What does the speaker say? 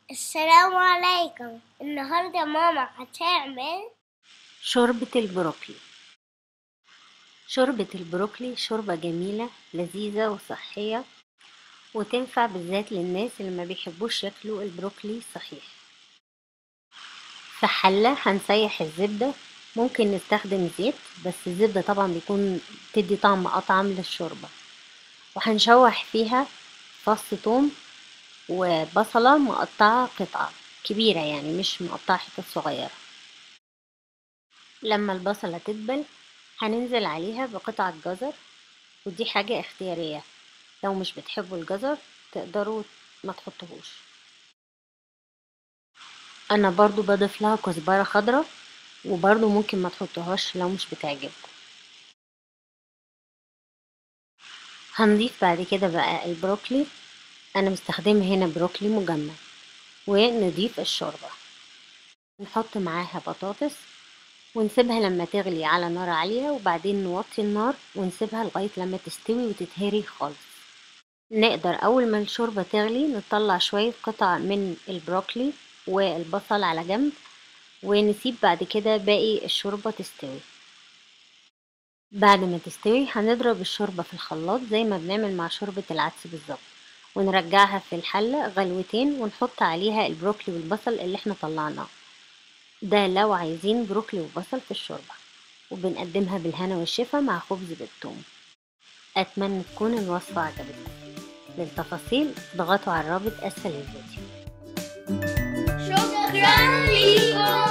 السلام عليكم النهاردة ماما هتعمل شوربة البروكلي شوربة البروكلي شوربة جميلة لذيذة وصحية وتنفع بالذات للناس اللي ما بيحبوش ياكلوا البروكلي صحيح في حلة هنسيح الزبدة ممكن نستخدم زيت بس الزبدة طبعا بيكون تدي طعم أطعم للشوربة وهنشوح فيها فص ثوم وبصلة مقطعة قطع كبيرة يعني مش مقطعة حتت صغيرة لما البصلة تدبل هننزل عليها بقطعة جزر ودي حاجة اختيارية لو مش بتحبوا الجزر تقدروا ما تحطوهوش انا برضو بضيف لها كزبرة خضرة وبرضو ممكن ما تحطوهاش لو مش بتعجبكم هنضيف بعد كده بقى البروكلي انا مستخدمه هنا بروكلي مجمد ونضيف الشوربة نحط معاها بطاطس ونسيبها لما تغلي على نار عالية وبعدين نوطي النار ونسيبها لغاية لما تستوي وتتهري خالص نقدر أول ما الشوربة تغلي نطلع شوية قطع من البروكلي والبصل على جنب ونسيب بعد كده باقي الشوربة تستوي بعد ما تستوي هنضرب الشوربة في الخلاط زي ما بنعمل مع شوربة العدس بالظبط ونرجعها في الحلة غلوتين ونحط عليها البروكلي والبصل اللي احنا طلعناه ده لو عايزين بروكلي وبصل في الشوربة وبنقدمها بالهنا والشفا مع خبز بالثوم أتمنى تكون الوصفة عجبتكم للتفاصيل اضغطوا على الرابط أسفل الفيديو شكرا ليكم